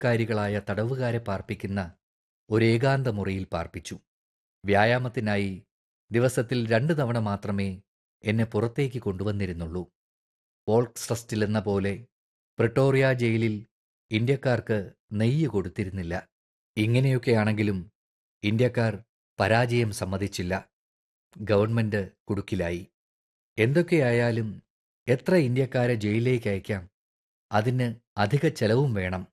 ബലാത്കാരികളായ തടവുകാരെ പാർപ്പിക്കുന്ന ഒരേകാന്ത മുറിയിൽ പാർപ്പിച്ചു വ്യായാമത്തിനായി ദിവസത്തിൽ രണ്ട് തവണ മാത്രമേ എന്നെ പുറത്തേക്ക് കൊണ്ടുവന്നിരുന്നുള്ളൂ വോൾക്ക് ട്രസ്റ്റിലെന്ന പോലെ പ്രിട്ടോറിയ ജയിലിൽ ഇന്ത്യക്കാർക്ക് നെയ്യ് കൊടുത്തിരുന്നില്ല ഇങ്ങനെയൊക്കെയാണെങ്കിലും ഇന്ത്യക്കാർ പരാജയം സമ്മതിച്ചില്ല ഗവൺമെന്റ് കുടുക്കിലായി എന്തൊക്കെയായാലും എത്ര ഇന്ത്യക്കാരെ ജയിലിലേക്ക് അയക്കാം അതിന് അധിക ചെലവും വേണം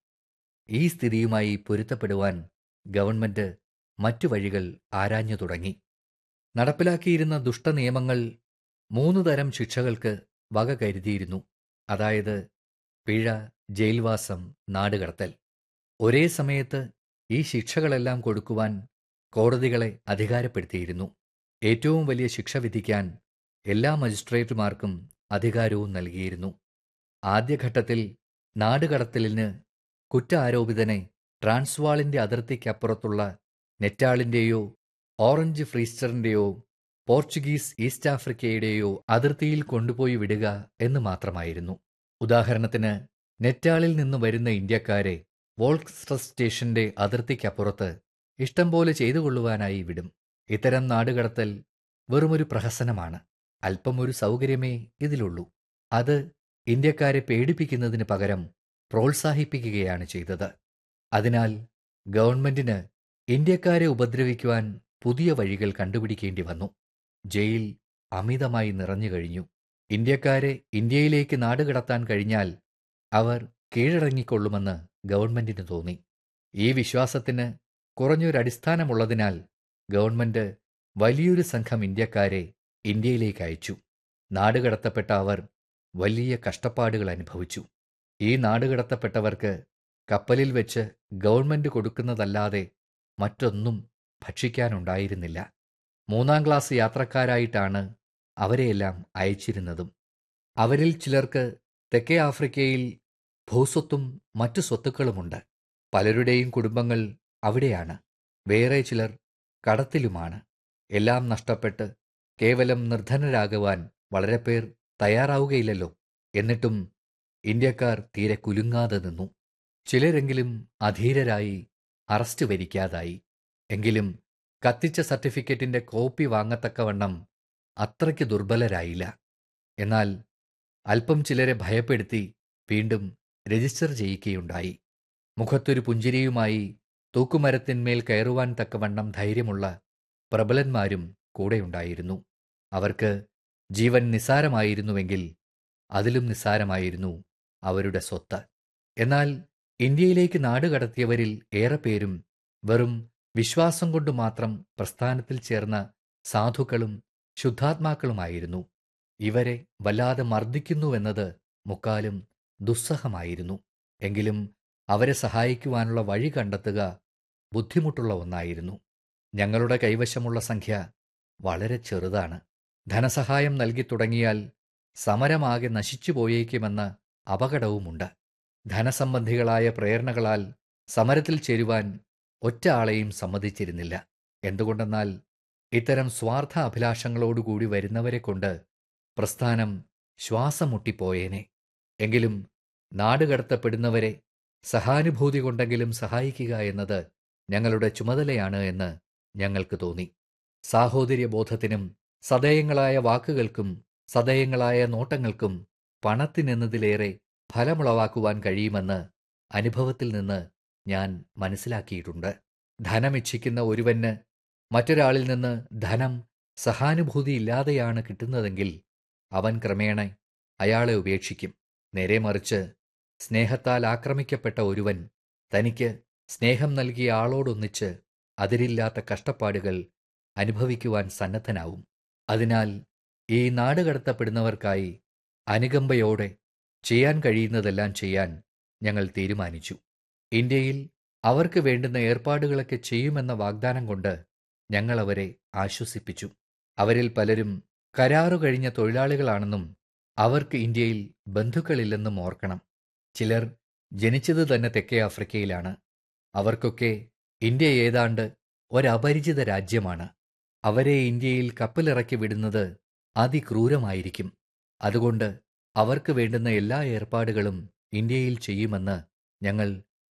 ഈ സ്ഥിതിയുമായി പൊരുത്തപ്പെടുവാൻ ഗവൺമെന്റ് മറ്റു വഴികൾ ആരാഞ്ഞു തുടങ്ങി നടപ്പിലാക്കിയിരുന്ന ദുഷ്ടനിയമങ്ങൾ മൂന്ന് തരം ശിക്ഷകൾക്ക് വക കരുതിയിരുന്നു അതായത് പിഴ ജയിൽവാസം നാടുകടത്തൽ ഒരേ സമയത്ത് ഈ ശിക്ഷകളെല്ലാം കൊടുക്കുവാൻ കോടതികളെ അധികാരപ്പെടുത്തിയിരുന്നു ഏറ്റവും വലിയ ശിക്ഷ വിധിക്കാൻ എല്ലാ മജിസ്ട്രേറ്റുമാർക്കും അധികാരവും നൽകിയിരുന്നു ആദ്യഘട്ടത്തിൽ നാടുകടത്തലിന് കുറ്റാരോപിതനെ ട്രാൻസ്വാളിന്റെ അതിർത്തിക്കപ്പുറത്തുള്ള നെറ്റാളിന്റെയോ ഓറഞ്ച് ഫ്രീസ്റ്ററിന്റെയോ പോർച്ചുഗീസ് ഈസ്റ്റ് ആഫ്രിക്കയുടെയോ അതിർത്തിയിൽ കൊണ്ടുപോയി വിടുക എന്ന് മാത്രമായിരുന്നു ഉദാഹരണത്തിന് നെറ്റാളിൽ നിന്ന് വരുന്ന ഇന്ത്യക്കാരെ വോൾക്സ്ട്രസ് സ്റ്റേഷന്റെ അതിർത്തിക്കപ്പുറത്ത് ഇഷ്ടം പോലെ ചെയ്തു കൊള്ളുവാനായി വിടും ഇത്തരം നാടുകടത്തൽ വെറുമൊരു പ്രഹസനമാണ് അല്പം ഒരു സൗകര്യമേ ഇതിലുള്ളൂ അത് ഇന്ത്യക്കാരെ പേടിപ്പിക്കുന്നതിന് പകരം പ്രോത്സാഹിപ്പിക്കുകയാണ് ചെയ്തത് അതിനാൽ ഗവൺമെന്റിന് ഇന്ത്യക്കാരെ ഉപദ്രവിക്കുവാൻ പുതിയ വഴികൾ കണ്ടുപിടിക്കേണ്ടി വന്നു ജയിൽ അമിതമായി നിറഞ്ഞു കഴിഞ്ഞു ഇന്ത്യക്കാരെ ഇന്ത്യയിലേക്ക് നാടുകടത്താൻ കഴിഞ്ഞാൽ അവർ കീഴടങ്ങിക്കൊള്ളുമെന്ന് ഗവൺമെന്റിന് തോന്നി ഈ വിശ്വാസത്തിന് കുറഞ്ഞൊരടിസ്ഥാനമുള്ളതിനാൽ ഗവൺമെന്റ് വലിയൊരു സംഘം ഇന്ത്യക്കാരെ ഇന്ത്യയിലേക്ക് അയച്ചു നാടുകടത്തപ്പെട്ട അവർ വലിയ കഷ്ടപ്പാടുകൾ അനുഭവിച്ചു ഈ നാടുകടത്തപ്പെട്ടവർക്ക് കപ്പലിൽ വെച്ച് ഗവൺമെന്റ് കൊടുക്കുന്നതല്ലാതെ മറ്റൊന്നും ഭക്ഷിക്കാനുണ്ടായിരുന്നില്ല മൂന്നാം ക്ലാസ് യാത്രക്കാരായിട്ടാണ് അവരെയെല്ലാം അയച്ചിരുന്നതും അവരിൽ ചിലർക്ക് തെക്കേ ആഫ്രിക്കയിൽ ഭൂസ്വത്തും മറ്റു സ്വത്തുക്കളുമുണ്ട് പലരുടെയും കുടുംബങ്ങൾ അവിടെയാണ് വേറെ ചിലർ കടത്തിലുമാണ് എല്ലാം നഷ്ടപ്പെട്ട് കേവലം നിർധനരാകുവാൻ വളരെ പേർ തയ്യാറാവുകയില്ലല്ലോ എന്നിട്ടും ഇന്ത്യക്കാർ തീരെ കുലുങ്ങാതെ നിന്നു ചിലരെങ്കിലും അധീരരായി അറസ്റ്റ് വരിക്കാതായി എങ്കിലും കത്തിച്ച സർട്ടിഫിക്കറ്റിന്റെ കോപ്പി വാങ്ങത്തക്കവണ്ണം അത്രയ്ക്ക് ദുർബലരായില്ല എന്നാൽ അല്പം ചിലരെ ഭയപ്പെടുത്തി വീണ്ടും രജിസ്റ്റർ ചെയ്യിക്കുകയുണ്ടായി മുഖത്തൊരു പുഞ്ചിരിയുമായി തൂക്കുമരത്തിന്മേൽ കയറുവാൻ തക്കവണ്ണം ധൈര്യമുള്ള പ്രബലന്മാരും കൂടെയുണ്ടായിരുന്നു അവർക്ക് ജീവൻ നിസാരമായിരുന്നുവെങ്കിൽ അതിലും നിസാരമായിരുന്നു അവരുടെ സ്വത്ത് എന്നാൽ ഇന്ത്യയിലേക്ക് നാടുകടത്തിയവരിൽ ഏറെ പേരും വെറും വിശ്വാസം കൊണ്ട് മാത്രം പ്രസ്ഥാനത്തിൽ ചേർന്ന സാധുക്കളും ശുദ്ധാത്മാക്കളുമായിരുന്നു ഇവരെ വല്ലാതെ മർദ്ദിക്കുന്നുവെന്നത് മുക്കാലും ദുസ്സഹമായിരുന്നു എങ്കിലും അവരെ സഹായിക്കുവാനുള്ള വഴി കണ്ടെത്തുക ബുദ്ധിമുട്ടുള്ള ഒന്നായിരുന്നു ഞങ്ങളുടെ കൈവശമുള്ള സംഖ്യ വളരെ ചെറുതാണ് ധനസഹായം നൽകി തുടങ്ങിയാൽ സമരമാകെ നശിച്ചു പോയേക്കുമെന്ന അപകടവുമുണ്ട് ധനസംബന്ധികളായ പ്രേരണകളാൽ സമരത്തിൽ ചേരുവാൻ ഒറ്റ ആളെയും സമ്മതിച്ചിരുന്നില്ല എന്തുകൊണ്ടെന്നാൽ ഇത്തരം സ്വാർത്ഥ അഭിലാഷങ്ങളോടുകൂടി വരുന്നവരെ കൊണ്ട് പ്രസ്ഥാനം ശ്വാസം മുട്ടിപ്പോയേനെ എങ്കിലും നാടുകടത്തപ്പെടുന്നവരെ സഹാനുഭൂതി കൊണ്ടെങ്കിലും സഹായിക്കുക എന്നത് ഞങ്ങളുടെ ചുമതലയാണ് എന്ന് ഞങ്ങൾക്ക് തോന്നി സാഹോദര്യബോധത്തിനും സദയങ്ങളായ വാക്കുകൾക്കും സദയങ്ങളായ നോട്ടങ്ങൾക്കും പണത്തിനെന്നതിലേറെ ഫലമുളവാക്കുവാൻ കഴിയുമെന്ന് അനുഭവത്തിൽ നിന്ന് ഞാൻ മനസ്സിലാക്കിയിട്ടുണ്ട് ധനമിച്ഛിക്കുന്ന ഒരുവന് മറ്റൊരാളിൽ നിന്ന് ധനം സഹാനുഭൂതിയില്ലാതെയാണ് കിട്ടുന്നതെങ്കിൽ അവൻ ക്രമേണ അയാളെ ഉപേക്ഷിക്കും നേരെ മറിച്ച് സ്നേഹത്താൽ ആക്രമിക്കപ്പെട്ട ഒരുവൻ തനിക്ക് സ്നേഹം നൽകിയ ആളോടൊന്നിച്ച് അതിരില്ലാത്ത കഷ്ടപ്പാടുകൾ അനുഭവിക്കുവാൻ സന്നദ്ധനാവും അതിനാൽ ഈ നാടുകടത്തപ്പെടുന്നവർക്കായി അനുകമ്പയോടെ ചെയ്യാൻ കഴിയുന്നതെല്ലാം ചെയ്യാൻ ഞങ്ങൾ തീരുമാനിച്ചു ഇന്ത്യയിൽ അവർക്ക് വേണ്ടുന്ന ഏർപ്പാടുകളൊക്കെ ചെയ്യുമെന്ന വാഗ്ദാനം കൊണ്ട് ഞങ്ങൾ അവരെ ആശ്വസിപ്പിച്ചു അവരിൽ പലരും കരാറു കഴിഞ്ഞ തൊഴിലാളികളാണെന്നും അവർക്ക് ഇന്ത്യയിൽ ബന്ധുക്കളില്ലെന്നും ഓർക്കണം ചിലർ ജനിച്ചത് തന്നെ തെക്കേ ആഫ്രിക്കയിലാണ് അവർക്കൊക്കെ ഇന്ത്യ ഏതാണ്ട് ഒരപരിചിത രാജ്യമാണ് അവരെ ഇന്ത്യയിൽ കപ്പലിറക്കി വിടുന്നത് അതിക്രൂരമായിരിക്കും അതുകൊണ്ട് അവർക്ക് വേണ്ടുന്ന എല്ലാ ഏർപ്പാടുകളും ഇന്ത്യയിൽ ചെയ്യുമെന്ന് ഞങ്ങൾ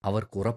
അവർക്കുറപ്പായിരുന്നു